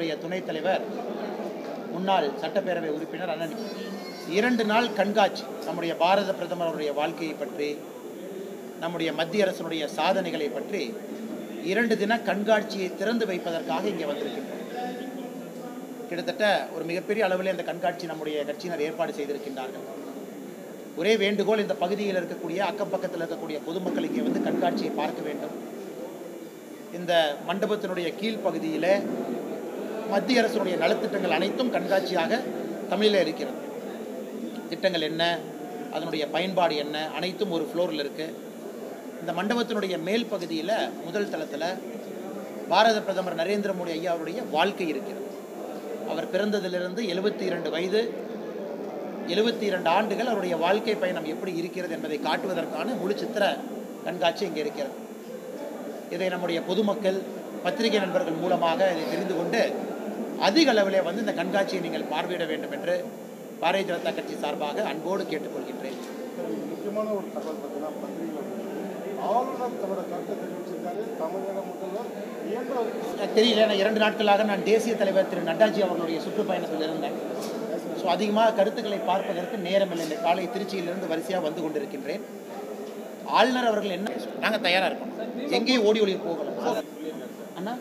கட்சியினுடைய துணைத் தலைவர் முன்னாள் சட்டப்பேரவை உறுப்பினர் அண்ணன் இரண்டு நாள் கண்காட்சி நம்முடைய பாரத பிரதமர் அவருடைய வாழ்க்கையை பற்றி நம்முடைய மத்திய அரசினுடைய சாதனைகளை பற்றி இரண்டு தின கண்காட்சியை திறந்து வைப்பதற்காக இங்கே வந்திருக்கின்றோம் கிட்டத்தட்ட ஒரு மிகப்பெரிய அளவில் இந்த கண்காட்சி நம்முடைய கட்சியினர் ஏற்பாடு செய்திருக்கின்றார்கள் ஒரே வேண்டுகோள் இந்த பகுதியில் இருக்கக்கூடிய அக்கம் பக்கத்தில் இருக்கக்கூடிய பொதுமக்கள் இங்கே வந்து கண்காட்சியை பார்க்க வேண்டும் இந்த மண்டபத்தினுடைய கீழ்ப்பகுதியில் மத்திய அரசுடைய நலத்திட்டங்கள் அனைத்தும் கண்காட்சியாக தமிழில் இருக்கிறது திட்டங்கள் என்ன அதனுடைய பயன்பாடு என்ன அனைத்தும் ஒரு ஃப்ளோரில் இருக்குது இந்த மண்டபத்தினுடைய மேல் பகுதியில் முதல் தளத்தில் பாரத பிரதமர் நரேந்திர மோடி ஐயா அவருடைய வாழ்க்கை இருக்கிறது அவர் பிறந்ததிலிருந்து எழுபத்தி இரண்டு வயது எழுபத்தி இரண்டு ஆண்டுகள் அவருடைய வாழ்க்கை பயணம் எப்படி இருக்கிறது என்பதை காட்டுவதற்கான முழு சித்திர கண்காட்சி இங்கே இருக்கிறது இதை நம்முடைய பொதுமக்கள் பத்திரிகை நண்பர்கள் மூலமாக இதை தெரிந்து கொண்டு அதிக அளவிலே வந்து இந்த கண்காட்சியை நீங்கள் பார்வையிட வேண்டும் என்று பாரதிய ஜனதா கட்சி சார்பாக அன்போடு கேட்டுக்கொள்கின்றேன் முக்கியமான ஒரு தகவல் பார்த்தீங்கன்னா பத்திரிகையில் ஆளுநர் தன்னோட கருத்தை தெரிவிச்சிருக்காரு தமிழக முதல்வர் இயன்ற எனக்கு தெரியல நான் இரண்டு நாட்களாக நான் தேசிய தலைவர் திரு நட்டாஜி அவர்களுடைய சுற்றுப்பயணத்தில் இருந்தேன் ஸோ அதிகமாக கருத்துக்களை பார்ப்பதற்கு நேரமில்லை இந்த காலை திருச்சியிலிருந்து வரிசையாக வந்து கொண்டிருக்கின்றேன் ஆளுநர் அவர்கள் என்ன நாங்கள் தயாராக இருக்கோம் எங்கேயும் ஓடி ஒளி போகலாம் அண்ணா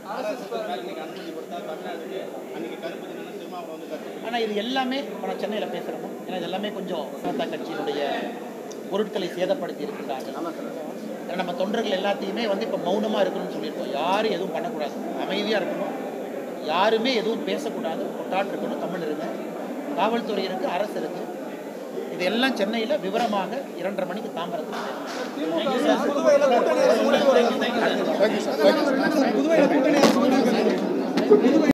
ஆனால் இது எல்லாமே இப்போ நான் சென்னையில் பேசுகிறோம் ஏன்னா இது எல்லாமே கொஞ்சம் ஜனதா கட்சியினுடைய பொருட்களை சேதப்படுத்தி இருக்கின்றார்கள் ஏன்னா நம்ம தொண்டர்கள் எல்லாத்தையுமே வந்து இப்போ மௌனமாக இருக்கணும்னு சொல்லியிருக்கோம் யாரும் எதுவும் பண்ணக்கூடாது அமைதியாக இருக்கணும் யாருமே எதுவும் பேசக்கூடாது கொட்டாட்டு இருக்கணும் தமிழ் இருங்க காவல்துறை இருக்குது அரசு இருக்குது இதெல்லாம் சென்னையில் விவரமாக இரண்டரை மணிக்கு தாம்பரத்தில் பேசணும். Thank you sir thank you sir